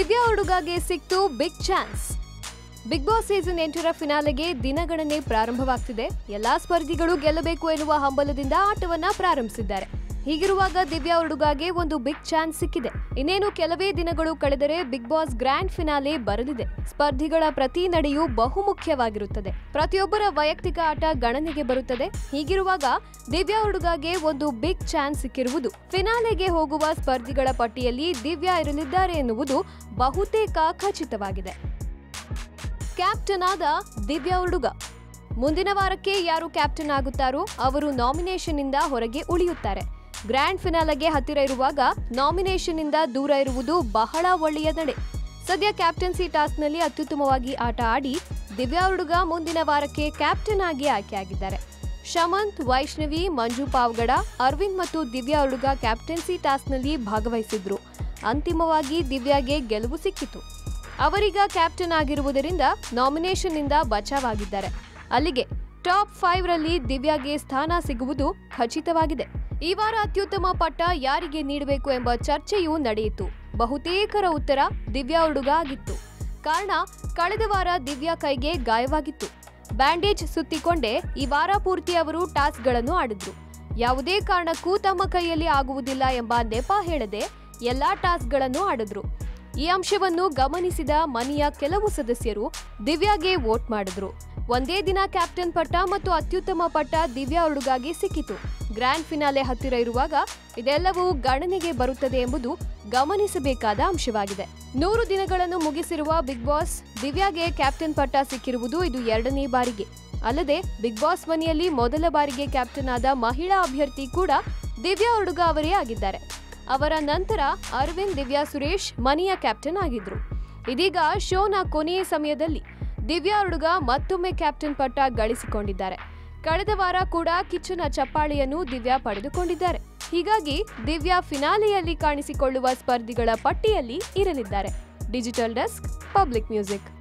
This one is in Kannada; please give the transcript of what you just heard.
ದಿವ್ಯಾ ಹುಡುಗಗೆ ಸಿಕ್ತು big chance Bigg Boss season ಎಂಟರ ಫಿನಾಲೆಗೆ ದಿನಗಣನೆ ಪ್ರಾರಂಭವಾಗ್ತಿದೆ ಎಲ್ಲಾ ಸ್ಪರ್ಧಿಗಳು ಗೆಲ್ಲಬೇಕು ಎನ್ನುವ ಹಂಬಲದಿಂದ ಆಟವನ್ನ ಪ್ರಾರಂಭಿಸಿದ್ದಾರೆ ಹೀಗಿರುವಾಗ ದಿವ್ಯಾ ಹುಡುಗಗೆ ಒಂದು ಬಿಗ್ ಚಾನ್ಸ್ ಸಿಕ್ಕಿದೆ ಇನ್ನೇನು ಕೆಲವೇ ದಿನಗಳು ಕಳೆದರೆ ಬಿಗ್ ಬಾಸ್ ಗ್ರ್ಯಾಂಡ್ ಫಿನಾಲೆ ಬರಲಿದೆ ಸ್ಪರ್ಧಿಗಳ ಪ್ರತಿ ನಡೆಯೂ ಬಹುಮುಖ್ಯವಾಗಿರುತ್ತದೆ ಪ್ರತಿಯೊಬ್ಬರ ವೈಯಕ್ತಿಕ ಆಟ ಗಣನೆಗೆ ಬರುತ್ತದೆ ಹೀಗಿರುವಾಗ ದಿವ್ಯಾ ಹುಡುಗಗೆ ಒಂದು ಬಿಗ್ ಚಾನ್ಸ್ ಸಿಕ್ಕಿರುವುದು ಫಿನಾಲೆಗೆ ಹೋಗುವ ಸ್ಪರ್ಧಿಗಳ ಪಟ್ಟಿಯಲ್ಲಿ ದಿವ್ಯಾ ಇರಲಿದ್ದಾರೆ ಎನ್ನುವುದು ಬಹುತೇಕ ಖಚಿತವಾಗಿದೆ ಕ್ಯಾಪ್ಟನ್ ಆದ ದಿವ್ಯಾ ಹುಡುಗ ಮುಂದಿನ ವಾರಕ್ಕೆ ಯಾರು ಕ್ಯಾಪ್ಟನ್ ಆಗುತ್ತಾರೋ ಅವರು ನಾಮಿನೇಷನ್ ಇಂದ ಹೊರಗೆ ಉಳಿಯುತ್ತಾರೆ ಗ್ರ್ಯಾಂಡ್ ಫಿನಾಲೆಗೆ ಹತ್ತಿರ ಇರುವಾಗ ನಾಮಿನೇಷನ್ ಇಂದ ದೂರ ಇರುವುದು ಬಹಳ ಒಳ್ಳೆಯ ನಡೆ ಸದ್ಯ ಕ್ಯಾಪ್ಟನ್ಸಿ ಟಾಸ್ಕ್ನಲ್ಲಿ ಅತ್ಯುತ್ತಮವಾಗಿ ಆಟ ಆಡಿ ದಿವ್ಯಾ ಹುಡುಗ ಮುಂದಿನ ವಾರಕ್ಕೆ ಕ್ಯಾಪ್ಟನ್ ಆಗಿ ಆಯ್ಕೆಯಾಗಿದ್ದಾರೆ ಶಮಂತ್ ವೈಷ್ಣವಿ ಮಂಜು ಪಾವ್ಗಡ ಅರವಿಂದ್ ಮತ್ತು ದಿವ್ಯಾ ಹುಡುಗ ಕ್ಯಾಪ್ಟನ್ಸಿ ಟಾಸ್ಕ್ನಲ್ಲಿ ಭಾಗವಹಿಸಿದ್ರು ಅಂತಿಮವಾಗಿ ದಿವ್ಯಾಗೆ ಗೆಲುವು ಸಿಕ್ಕಿತು ಅವರೀಗ ಕ್ಯಾಪ್ಟನ್ ಆಗಿರುವುದರಿಂದ ನಾಮಿನೇಷನ್ ಇಂದ ಬಚಾವಾಗಿದ್ದಾರೆ ಅಲ್ಲಿಗೆ ಟಾಪ್ ಫೈವ್ ರಲ್ಲಿ ದಿವ್ಯಾಗೆ ಸ್ಥಾನ ಸಿಗುವುದು ಖಚಿತವಾಗಿದೆ ಈ ವಾರ ಅತ್ಯುತ್ತಮ ಪಟ್ಟ ಯಾರಿಗೆ ನೀಡಬೇಕು ಎಂಬ ಚರ್ಚೆಯೂ ನಡೆಯಿತು ಬಹುತೇಕರ ಉತ್ತರ ದಿವ್ಯಾ ಹುಡುಗ ಆಗಿತ್ತು ಕಾರಣ ಕಳೆದ ವಾರ ದಿವ್ಯಾ ಕೈಗೆ ಗಾಯವಾಗಿತ್ತು ಬ್ಯಾಂಡೇಜ್ ಸುತ್ತಿಕೊಂಡೇ ಈ ವಾರ ಪೂರ್ತಿ ಅವರು ಟಾಸ್ಕ್ಗಳನ್ನು ಆಡಿದ್ರು ಯಾವುದೇ ಕಾರಣಕ್ಕೂ ತಮ್ಮ ಕೈಯಲ್ಲಿ ಆಗುವುದಿಲ್ಲ ಎಂಬ ನೆಪ ಹೇಳದೆ ಎಲ್ಲಾ ಟಾಸ್ಕ್ಗಳನ್ನು ಆಡಿದ್ರು ಈ ಅಂಶವನ್ನು ಗಮನಿಸಿದ ಮನೆಯ ಕೆಲವು ಸದಸ್ಯರು ದಿವ್ಯಾಗೆ ವೋಟ್ ಮಾಡಿದ್ರು ಒಂದೇ ದಿನ ಕ್ಯಾಪ್ಟನ್ ಪಟ್ಟ ಮತ್ತು ಅತ್ಯುತ್ತಮ ಪಟ್ಟ ದಿವ್ಯಾ ಹುಡುಗಾಗಿ ಸಿಕ್ಕಿತು ಗ್ರ್ಯಾಂಡ್ ಫಿನಾಲೆ ಹತ್ತಿರ ಇರುವಾಗ ಇದೆಲ್ಲವೂ ಗಣನೆಗೆ ಬರುತ್ತದೆ ಎಂಬುದು ಗಮನಿಸಬೇಕಾದ ಅಂಶವಾಗಿದೆ ನೂರು ದಿನಗಳನ್ನು ಮುಗಿಸಿರುವ ಬಿಗ್ ಬಾಸ್ ದಿವ್ಯಾಗೆ ಕ್ಯಾಪ್ಟನ್ ಪಟ್ಟ ಸಿಕ್ಕಿರುವುದು ಇದು ಎರಡನೇ ಬಾರಿಗೆ ಅಲ್ಲದೆ ಬಿಗ್ ಬಾಸ್ ಮನೆಯಲ್ಲಿ ಮೊದಲ ಬಾರಿಗೆ ಕ್ಯಾಪ್ಟನ್ ಆದ ಮಹಿಳಾ ಅಭ್ಯರ್ಥಿ ಕೂಡ ದಿವ್ಯಾ ಹುಡುಗ ಅವರೇ ಆಗಿದ್ದಾರೆ ಅವರ ನಂತರ ಅರವಿಂದ್ ದಿವ್ಯಾ ಸುರೇಶ್ ಮನೆಯ ಕ್ಯಾಪ್ಟನ್ ಆಗಿದ್ರು ಇದೀಗ ಶೋನ ಕೊನೆಯ ಸಮಯದಲ್ಲಿ ದಿವ್ಯಾ ಹುಡುಗ ಮತ್ತೊಮ್ಮೆ ಕ್ಯಾಪ್ಟನ್ ಪಟ್ಟ ಗಳಿಸಿಕೊಂಡಿದ್ದಾರೆ ಕಳೆದ ವಾರ ಕೂಡ ಕಿಚ್ಚನ ಚಪ್ಪಾಳೆಯನ್ನು ದಿವ್ಯಾ ಪಡೆದುಕೊಂಡಿದ್ದಾರೆ ಹೀಗಾಗಿ ದಿವ್ಯಾ ಫಿನಾಲೆಯಲ್ಲಿ ಕಾಣಿಸಿಕೊಳ್ಳುವ ಸ್ಪರ್ಧಿಗಳ ಪಟ್ಟಿಯಲ್ಲಿ ಇರಲಿದ್ದಾರೆ ಡಿಜಿಟಲ್ ಡೆಸ್ಕ್ ಪಬ್ಲಿಕ್ ಮ್ಯೂಸಿಕ್